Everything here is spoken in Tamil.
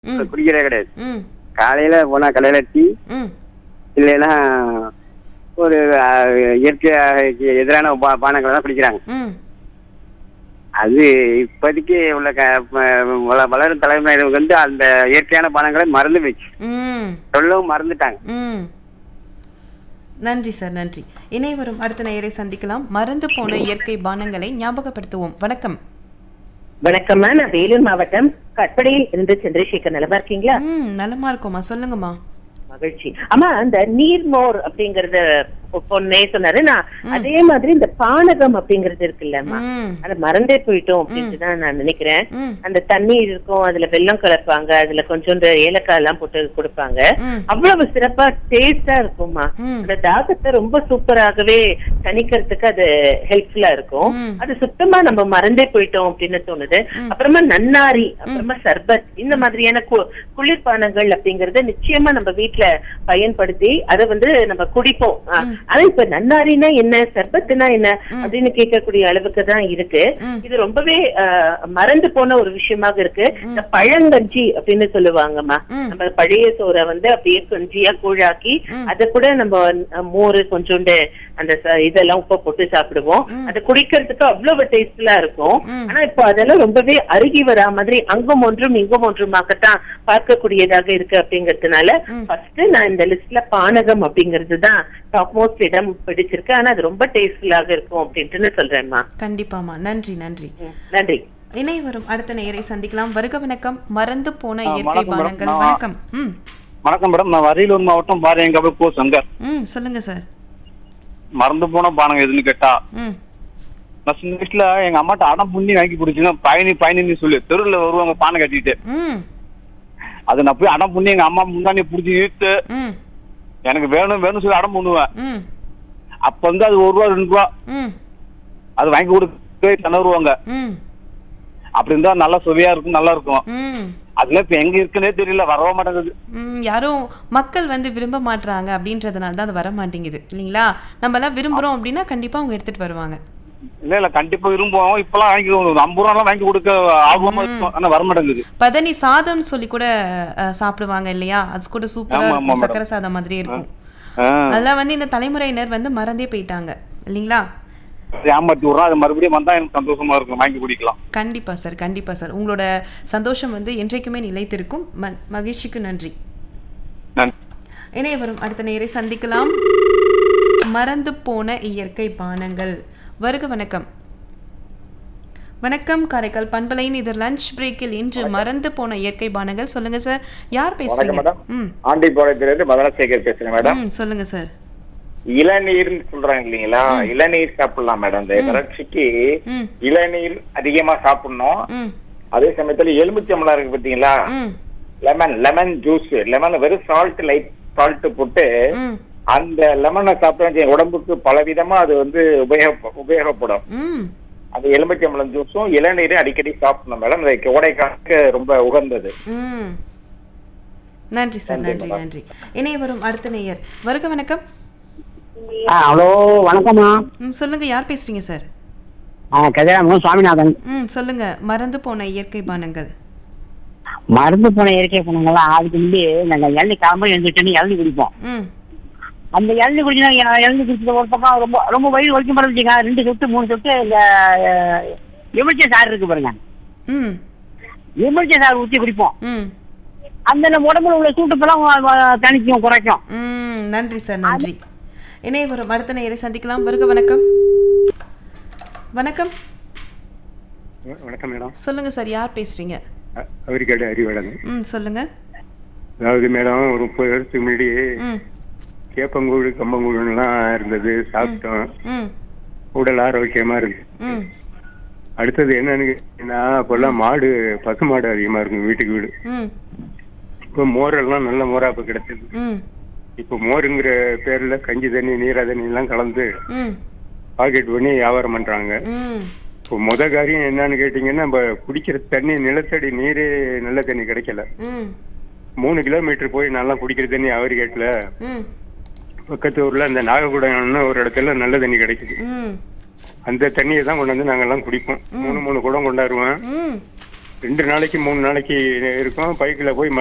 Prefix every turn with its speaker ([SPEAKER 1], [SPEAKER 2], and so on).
[SPEAKER 1] ம்
[SPEAKER 2] குடிக்கிறதே கிடையாது
[SPEAKER 1] ம்
[SPEAKER 2] காலையில போனா கடையில டீ
[SPEAKER 1] ம்
[SPEAKER 2] இல்லைன்னா ஒரு அஹ், இயற்கைக்கு எதிரான பா- பானங்களை தான் குடிக்கிறாங்க
[SPEAKER 1] ம்
[SPEAKER 2] அது இப்போதைக்கு உள்ள க ப- வள- வளரும் தலைமுறையினருக்கு வந்து அந்த இயற்கையான பானங்களை மறந்து போச்சு
[SPEAKER 1] ம்
[SPEAKER 2] சொல்லவும் மறந்துட்டாங்க
[SPEAKER 1] ம் நன்றி சார் நன்றி இணைவரும் அடுத்த நேயரை சந்திக்கலாம் மறந்து போன இயற்கை பானங்களை ஞாபகப்படுத்துவோம் வணக்கம்
[SPEAKER 3] வணக்கம்மா நான் வேலூர் மாவட்டம் கட்படையில் இருந்து சந்திரசேகர் நலமா இருக்கீங்களா
[SPEAKER 1] ம் நலமா இருக்கோமா சொல்லுங்கம்மா
[SPEAKER 3] மகிழ்ச்சி ஆமா அந்த நீர்மோர் அப்படிங்கறத பொ- பொண்ணே சொன்னாரு நான் அதே மாதிரி இந்த பானகம் அப்படிங்கறது இருக்குல்லம்மா
[SPEAKER 1] ம்
[SPEAKER 3] அத மறந்தே போயிட்டோம் அப்படின்ட்டு தான் நான் நினைக்கிறேன்
[SPEAKER 1] ம்
[SPEAKER 3] அந்த தண்ணீர் இருக்கும் அதுல வெல்லம் கலப்பாங்க அதுல கொஞ்சோண்டு ஏலக்காய் எல்லாம் போட்டு கொடுப்பாங்க
[SPEAKER 1] ம்
[SPEAKER 3] அவ்வளவு சிறப்பா டேஸ்டா இருக்கும்மா
[SPEAKER 1] ம்
[SPEAKER 3] அந்த தாகத்தை ரொம்ப சூப்பராகவே தணிக்கிறதுக்கு அது ஹெல்ப்ஃபுல்லா இருக்கும்
[SPEAKER 1] ம்.
[SPEAKER 3] அது சுத்தமா நம்ம மறந்தே போயிட்டோம் அப்படின்னு தோணுது அப்புறமா நன்னாரி அப்புறமா சர்பத் இந்த மாதிரியான கு- குளிர்பானங்கள் அப்படிங்கறத நிச்சயமா நம்ம வீட்ல பயன்படுத்தி அதை வந்து நம்ம குடிப்போம் ஆ, ஆனா இப்ப நன்னாரினா என்ன சர்பத்துனா என்ன அப்படின்னு கேட்கக்கூடிய அளவுக்கு தான் இருக்கு
[SPEAKER 1] ம்.
[SPEAKER 3] இது ரொம்பவே ஆ, மறந்து போன ஒரு விஷயமாக இருக்கு இந்த பழங்கஞ்சி அப்படின்னு சொல்லுவாங்கம்மா
[SPEAKER 1] ம்.
[SPEAKER 3] நம்ம பழைய சோறை வந்து அப்படியே கொஞ்சியா கூழாக்கி
[SPEAKER 1] ம்.
[SPEAKER 3] அத கூட நம்ம அஹ், மோர் கொஞ்சோண்டு அந்த ச- இதெல்லாம் உப்ப போட்டு சாப்பிடுவோம் அது குடிக்கிறதுக்கு அவ்வளவு டேஸ்ட்ஃபுல்லா இருக்கும்
[SPEAKER 1] ம்.
[SPEAKER 3] ஆனா இப்போ அதெல்லாம் ரொம்பவே அருகி வரா மாதிரி அங்கும் ஒன்றும் இங்கும் ஒன்றுமாகத்தான் பார்க்கக்கூடியதாக இருக்கு அப்படிங்கறதுனால ஃபர்ஸ்ட் நான் இந்த லிஸ்ட்ல பானகம் அப்படிங்கிறது தான் டாப் மோஸ்ட் இடம் பிடிச்சிருக்கு ஆனா அது ரொம்ப டேஸ்ட்ஃபுல்லாக இருக்கும் அப்படின்ட்டு சொல்றேன்மா
[SPEAKER 1] கண்டிப்பாமா நன்றி நன்றி
[SPEAKER 3] ம், நன்றி
[SPEAKER 1] இணைவரும் அடுத்த நேயரை சந்திக்கலாம் வருக வணக்கம் மறந்து போன
[SPEAKER 4] ஆ,
[SPEAKER 1] இயற்கை
[SPEAKER 4] வணக்கம் மேடம்.
[SPEAKER 1] பானங்கள்
[SPEAKER 4] நான்
[SPEAKER 1] வணக்கம் ம்
[SPEAKER 4] வணக்கம் மேடம் நான் அரியலூர் மாவட்டம் பாரியங்கபு கோ சங்கர்
[SPEAKER 1] ம் சொல்லுங்க சார்
[SPEAKER 4] மறந்து போன பானங்க எதுன்னு கேட்டா
[SPEAKER 1] ம்
[SPEAKER 4] நான் சின்ன வயசுல எங்க அம்மாட்ட அடம் புண்ணி வாங்கி குடிச்சுன்னா பயணி பயணின்னு சொல்லி தெருவில் வருவாங்க பானை கட்டிட்டு
[SPEAKER 1] ம்
[SPEAKER 4] அது நான் போய் அடம் புண்ணி எங்க அம்மா முன்னாடி பிடிச்சி இழுத்து
[SPEAKER 1] ம்
[SPEAKER 4] எனக்கு வேணும் வேணும்னு சொல்லி அடம் பண்ணுவேன்
[SPEAKER 1] ம்
[SPEAKER 4] அப்ப வந்து அது ஒரு ரூபா ரெண்டு ரூபா
[SPEAKER 1] ம்
[SPEAKER 4] அது வாங்கி கொடுத்து திணறுவாங்க
[SPEAKER 1] ம்
[SPEAKER 4] அப்படி இருந்தா நல்லா சுவையா இருக்கும் நல்லா இருக்கும்
[SPEAKER 1] ம்
[SPEAKER 4] அதுல இப்ப எங்க இருக்குன்னே தெரியல வரவே மாட்டேங்குது
[SPEAKER 1] ம், யாரும் மக்கள் வந்து விரும்ப மாட்றாங்க அப்படின்றதுனால தான் அது வர மாட்டேங்குது இல்லைங்களா நம்ம எல்லாம் விரும்புறோம் அப்படின்னா கண்டிப்பா அவங்க எடுத்துட்டு வருவாங்க
[SPEAKER 4] இல்ல இல்ல கண்டிப்பா விரும்புவோம் இப்பெல்லாம் வாங்கி ஒரு ஐம்பது ரூபா வாங்கி கொடுக்க ஆர்வமா இருக்கும் ஆனா வர மாட்டேங்குது
[SPEAKER 1] பதனி சாதம்னு சொல்லி கூட அஹ், சாப்பிடுவாங்க இல்லையா அது கூட சூப்பரா
[SPEAKER 4] ஆமா, ஆமா,
[SPEAKER 1] இருக்கும்
[SPEAKER 4] மேடம்.
[SPEAKER 1] சக்கரை சாதம் மாதிரியே இருக்கும்
[SPEAKER 4] ஆ.
[SPEAKER 1] அதெல்லாம் வந்து இந்த தலைமுறையினர் வந்து மறந்தே போயிட்டாங்க இல்லைங்களா
[SPEAKER 4] ஏமாத்தி விடுறோம் அது மறுபடியும் வந்தா எனக்கு சந்தோஷமா இருக்கும் வாங்கி குடிக்கலாம்
[SPEAKER 1] கண்டிப்பா சார் கண்டிப்பா சார் உங்களோட சந்தோஷம் வந்து என்றைக்குமே நிலைத்திருக்கும் ம- மகிழ்ச்சிக்கு நன்றி
[SPEAKER 4] நன்றி
[SPEAKER 1] இணைய வரும் அடுத்த நேரை சந்திக்கலாம் மறந்து போன இயற்கை பானங்கள் வருக வணக்கம் வணக்கம் காரைக்கால் பண்பலையின் இது லஞ்ச் பிரேக்கில் இன்று மறந்து போன இயற்கை பானங்கள் சொல்லுங்க சார் யார் பேசுறீங்க
[SPEAKER 5] மேடம்.
[SPEAKER 1] ம்
[SPEAKER 5] ஆண்டிபாளையத்திலிருந்து மதனசேகர் பேசுறேன் மேடம்
[SPEAKER 1] ம் சொல்லுங்க சார்
[SPEAKER 5] இளநீர்னு சொல்றாங்க இல்லைங்களா இளநீர் சாப்பிடலாம் மேடம் இந்த வறட்சிக்கு
[SPEAKER 1] ம்
[SPEAKER 5] இளநீர் அதிகமா சாப்பிடணும்
[SPEAKER 1] ம்
[SPEAKER 5] அதே சமயத்துல எலுமிச்சம்பழம் இருக்கு பாத்தீங்களா
[SPEAKER 1] ம்
[SPEAKER 5] லெமன் லெமன் ஜூஸ் லெமன் வெறும் சால்ட் லைட் சால்ட் போட்டு
[SPEAKER 1] ம்
[SPEAKER 5] அந்த லெமனை சாப்பிட்டா உடம்புக்கு பலவிதமா அது வந்து உபயோக உபயோகப்படும்
[SPEAKER 1] ம்
[SPEAKER 5] அந்த எலுமிச்சம்பழம் ஜூஸும் இளநீரும் அடிக்கடி சாப்பிடணும் மேடம் இந்த கோடை காலத்துக்கு ரொம்ப உகந்தது
[SPEAKER 1] ம் நன்றி சார் நன்றி நன்றி இணைய வரும் அடுத்த நேயர் வருக வணக்கம்
[SPEAKER 6] ஆ ஹலோ வணக்கம்மா
[SPEAKER 1] ம் சொல்லுங்க யார் பேசுறீங்க சார்
[SPEAKER 6] ஆ கதிராமன் சுவாமிநாதன்
[SPEAKER 1] ம் சொல்லுங்க மறந்து போன இயற்கை பானங்கள்
[SPEAKER 6] மருந்து போன இயற்கை போனவங்களாம் அதுக்கு முன்னாடி நாங்கள் இளநி காலம்பரம் எழுந்துட்டோன்னு இளநி குடிப்போம்
[SPEAKER 1] ம்
[SPEAKER 6] அந்த இளநி குடிச்சா இளநி குடிச்சது ஒரு பக்கம் ரொம்ப ரொம்ப வயிறு வலிக்க மாட்டேங்க ரெண்டு சொட்டு மூணு சொட்டு இந்த எமிழ்ச்ச சாறு இருக்கு பாருங்க
[SPEAKER 1] ம்
[SPEAKER 6] எமிழ்ச்ச சாறு ஊற்றி குடிப்போம்
[SPEAKER 1] ம்
[SPEAKER 6] அந்த நம்ம உடம்புல உள்ள சூட்டுப்பெல்லாம் வ- வ- தணிக்கும் குறைக்கும்
[SPEAKER 1] ம் நன்றி சார் நன்றி இணைய வரும் அடுத்த நேயரை சந்திக்கலாம் வருக வணக்கம் வணக்கம்
[SPEAKER 7] வணக்கம் மேடம்
[SPEAKER 1] சொல்லுங்க சார் யார் பேசுறீங்க
[SPEAKER 7] அவரிக்காடு அறிவழகு
[SPEAKER 1] ம் சொல்லுங்க
[SPEAKER 7] அதாவது மேடம் ஒரு முப்பது வருஷத்துக்கு முன்னாடி
[SPEAKER 1] ம்
[SPEAKER 7] கேப்பங்கூழ் கம்பங்கூழ்லாம் இருந்தது சாப்பிட்டோம்
[SPEAKER 1] ம்
[SPEAKER 7] உடல் ஆரோக்கியமா இருக்கு
[SPEAKER 1] ம்
[SPEAKER 7] அடுத்தது என்னன்னு கேட்டீங்கன்னா அப்பெல்லாம் மாடு பசு மாடு அதிகமா இருக்கும் வீட்டுக்கு வீடு
[SPEAKER 1] ம்
[SPEAKER 7] இப்போ மோரெல்லாம் நல்ல மோரா இப்ப கிடைச்சது
[SPEAKER 1] ம்
[SPEAKER 7] இப்போ மோருங்கிற பேர்ல கஞ்சி தண்ணி நீரா தண்ணி எல்லாம் கலந்து
[SPEAKER 1] ம்
[SPEAKER 7] பாக்கெட் பண்ணி வியாபாரம் பண்றாங்க
[SPEAKER 1] ம்
[SPEAKER 7] இப்போ முத காரியம் என்னன்னு கேட்டீங்கன்னா நம்ம குடிக்கிற தண்ணி நிலத்தடி நீரே நல்ல தண்ணி கிடைக்கல
[SPEAKER 1] ம்
[SPEAKER 7] மூணு கிலோமீட்டர் போய் நல்லா குடிக்கிற தண்ணி அவரிகேட்ல
[SPEAKER 1] ம்
[SPEAKER 7] பக்கத்து ஊர்ல அந்த நாககுடம்னு ஒரு இடத்துல நல்ல தண்ணி கிடைக்குது
[SPEAKER 1] ம்
[SPEAKER 7] அந்த தண்ணியை தான் கொண்டு வந்து நாங்கெல்லாம் குடிப்போம் மூணு மூணு குடம் கொண்டாடுவோம்
[SPEAKER 1] ம்
[SPEAKER 7] ரெண்டு நாளைக்கு மூணு நாளைக்கு இருக்கும் பைக்கில் போய்